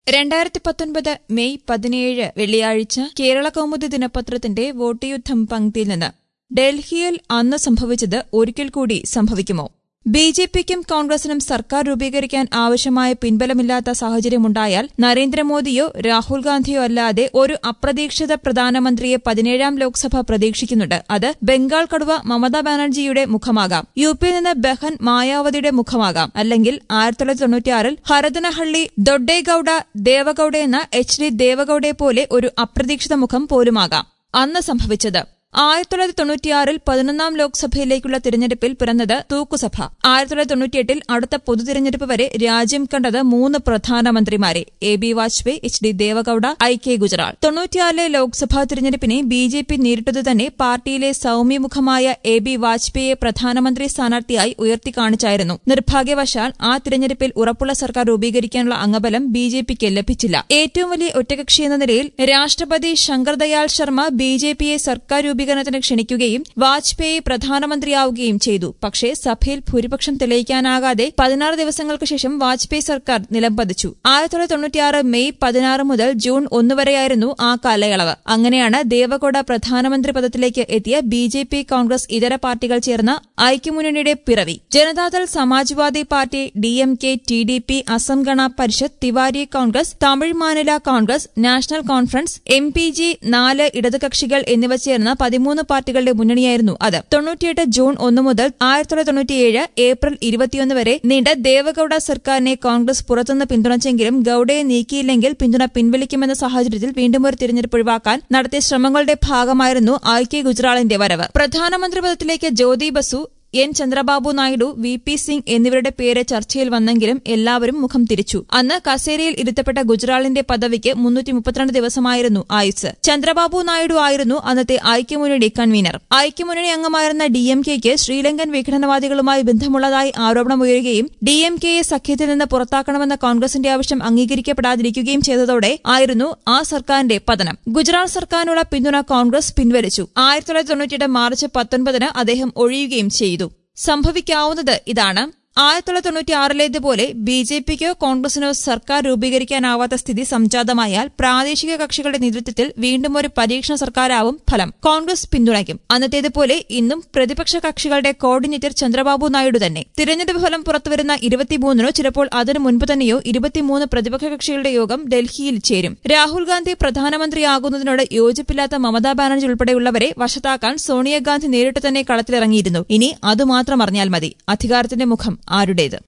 രണ്ടായിരത്തി പത്തൊൻപത് മെയ് പതിനേഴ് വെള്ളിയാഴ്ച കേരള കൗമുദി ദിനപത്രത്തിന്റെ വോട്ട് യുദ്ധം പങ്ക്തിയിൽ നിന്ന് ഡൽഹിയിൽ അന്ന് സംഭവിച്ചത് ഒരിക്കൽ കൂടി സംഭവിക്കുമോ ബി ജെ പിക്കും കോൺഗ്രസിനും സർക്കാർ രൂപീകരിക്കാൻ ആവശ്യമായ പിൻബലമില്ലാത്ത സാഹചര്യമുണ്ടായാൽ നരേന്ദ്രമോദിയോ രാഹുൽ ഗാന്ധിയോ അല്ലാതെ ഒരു അപ്രതീക്ഷിത പ്രധാനമന്ത്രിയെ പതിനേഴാം ലോക്സഭ പ്രതീക്ഷിക്കുന്നുണ്ട് അത് ബംഗാൾ കടുവ മമതാ ബാനർജിയുടെ മുഖമാകാം യു പിയിൽ നിന്ന് ബഹൻ മായാവതിയുടെ മുഖമാകാം അല്ലെങ്കിൽ ആയിരത്തി തൊള്ളായിരത്തി തൊണ്ണൂറ്റിയാറിൽ ഹരദനഹള്ളി ദൊഡ്ഡേഗൌഡ ദേവഗൌഡ എന്ന എച്ച് ഡി ദേവഗൌഡയെ പോലെ ഒരു അപ്രതീക്ഷിത മുഖം പോലുമാകാം അന്ന് സംഭവിച്ചത് ആയിരത്തി തൊള്ളായിരത്തി തൊണ്ണൂറ്റിയാറിൽ പതിനൊന്നാം ലോക്സഭയിലേക്കുള്ള തിരഞ്ഞെടുപ്പിൽ പിറന്നത് തൂക്കുസഭ ആയിരത്തി തൊള്ളായിരത്തി തൊണ്ണൂറ്റിയെട്ടിൽ അടുത്ത പൊതുതിരഞ്ഞെടുപ്പ് വരെ രാജ്യം കണ്ടത് മൂന്ന് പ്രധാനമന്ത്രിമാരെ A B Vajpayee H D Deve Gowda I K Gujral തൊണ്ണൂറ്റിയാറിലെ ലോക്സഭാ തിരഞ്ഞെടുപ്പിനെ ബി ജെ പി നേരിട്ടത് തന്നെ പാർട്ടിയിലെ സൌമ്യമുഖമായ എ ബി വാജ്പേയിയെ പ്രധാനമന്ത്രി സ്ഥാനാർത്ഥിയായി ഉയർത്തിക്കാണിച്ചായിരുന്നു നിർഭാഗ്യവശാൽ ആ തിരഞ്ഞെടുപ്പിൽ ഉറപ്പുള്ള സർക്കാർ രൂപീകരിക്കാനുള്ള അംഗബലം ബി ജെ പിക്ക് ലഭിച്ചില്ല ഏറ്റവും വലിയ ഒറ്റകക്ഷി എന്ന നിലയിൽ രാഷ്ട്രപതി ശങ്കർ ദയാൽ ശർമ്മ ബി ജെ പിയെ സർക്കാർ രൂപീകരണത്തിന് ക്ഷണിക്കുകയും വാജ്പേയി പ്രധാനമന്ത്രിയാവുകയും ചെയ്തു പക്ഷേ സഭയിൽ ഭൂരിപക്ഷം തെളിയിക്കാനാകാതെ പതിനാറ് ദിവസങ്ങൾക്ക് ശേഷം വാജ്പേയി സർക്കാർ നിലംപതിച്ചു ആയിരത്തി തൊള്ളായിരത്തി തൊണ്ണൂറ്റിയാറ് മെയ് പതിനാറ് മുതൽ ജൂൺ ഒന്ന് വരെയായിരുന്നു ആ കാലയളവ് അങ്ങനെയാണ് ദേവഗൌഡ പ്രധാനമന്ത്രി പദത്തിലേക്ക് എത്തിയ ബി ജെ പി കോൺഗ്രസ് ഇതര പാർട്ടികൾ ചേർന്ന ഐക്യമുന്നണിയുടെ പിറവി Janata Dal Samajwadi party D M K T D P Asom Gana Parishad Tiwari Congress Tamil Maanila Congress National Conference M P G നാല് ഇടത് കക്ഷികൾ എന്നിവ ചേർന്ന പതിമൂന്ന് പാർട്ടികളുടെ മുന്നണിയായിരുന്നു അത് തൊണ്ണൂറ്റിയെട്ട് ജൂൺ ഒന്ന് മുതൽ ആയിരത്തി തൊള്ളായിരത്തി തൊണ്ണൂറ്റിയേഴ് ഏപ്രിൽ ഇരുപത്തിയൊന്ന് വരെ നീണ്ട ദേവഗൌഡ സർക്കാരിനെ കോൺഗ്രസ് പുറത്തുനിന്ന് പിന്തുണച്ചെങ്കിലും ഗൌഡയെ നീക്കിയില്ലെങ്കിൽ പിന്തുണ പിൻവലിക്കുമെന്ന സാഹചര്യത്തിൽ വീണ്ടും ഒരു തിരഞ്ഞെടുപ്പ് ഒഴിവാക്കാൻ നടത്തിയ ശ്രമങ്ങളുടെ ഭാഗമായിരുന്നു ഐ കെ ഗുജറാളിന്റെ വരവ് പ്രധാനമന്ത്രി പദത്തിലേക്ക് Jyoti Basu N Chandrababu Naidu V P Singh എന്നിവരുടെ പേര് ചർച്ചയിൽ വന്നെങ്കിലും എല്ലാവരും മുഖം തിരിച്ചു അന്ന് കസേരയിൽ ഇരുത്തപ്പെട്ട ഗുജറാളിന്റെ പദവിക്ക് മുന്നൂറ്റി മുപ്പത്തിരണ്ട് ദിവസമായിരുന്നു ആയുസ് ചന്ദ്രബാബു നായിഡു ആയിരുന്നു അന്നത്തെ ഐക്യമുന്നണി കൺവീനർ ഐക്യമുന്നണി അംഗമായിരുന്ന ഡി എം കെക്ക് ശ്രീലങ്കൻ വിഘടനവാദികളുമായി ബന്ധമുള്ളതായി ആരോപണമുയരുകയും ഡി എം കെയെ സഖ്യത്തിൽ നിന്ന് പുറത്താക്കണമെന്ന കോൺഗ്രസിന്റെ ആവശ്യം അംഗീകരിക്കപ്പെടാതിരിക്കുകയും ചെയ്തതോടെ ആയിരുന്നു ആ സർക്കാരിന്റെ പതനം ഗുജറാത്ത് സർക്കാരിനുള്ള പിന്തുണ കോൺഗ്രസ് പിൻവലിച്ചു ആയിരത്തി തൊള്ളായിരത്തി തൊണ്ണൂറ്റിയെട്ട് മാർച്ച് പത്തൊൻപതിന് അദ്ദേഹം ഒഴിയുകയും ചെയ്തു സംഭവിക്കാവുന്നത് ഇതാണ് ആയിരത്തി തൊള്ളായിരത്തി തൊണ്ണൂറ്റിയാറിലേതുപോലെ ബി ജെ പിക്കോ കോൺഗ്രസിനോ സർക്കാർ രൂപീകരിക്കാനാവാത്ത സ്ഥിതി സംജാതമായാൽ പ്രാദേശിക കക്ഷികളുടെ നേതൃത്വത്തിൽ വീണ്ടും ഒരു പരീക്ഷണ സർക്കാരാവും ഫലം കോൺഗ്രസ് പിന്തുണയ്ക്കും അന്നത്തേതുപോലെ ഇന്നും പ്രതിപക്ഷ കക്ഷികളുടെ കോർഡിനേറ്റർ ചന്ദ്രബാബു നായിഡു തന്നെ തിരഞ്ഞെടുപ്പ് ഫലം പുറത്തുവരുന്ന ഇരുപത്തിമൂന്നിനോ ചിലപ്പോൾ അതിനു മുൻപ് തന്നെയോ ഇരുപത്തിമൂന്ന് പ്രതിപക്ഷ കക്ഷികളുടെ യോഗം ഡൽഹിയിൽ ചേരും രാഹുൽ ഗാന്ധി പ്രധാനമന്ത്രിയാകുന്നതിനോട് യോജിപ്പില്ലാത്ത മമതാ ബാനർജി ഉൾപ്പെടെയുള്ളവരെ വശത്താക്കാൻ സോണിയാഗാന്ധി നേരിട്ട് തന്നെ കളത്തിലിറങ്ങിയിരുന്നു ഇനി അതുമാത്രം അറിഞ്ഞാൽ മതി അധികാരത്തിന്റെ മുഖം ആരുടേത്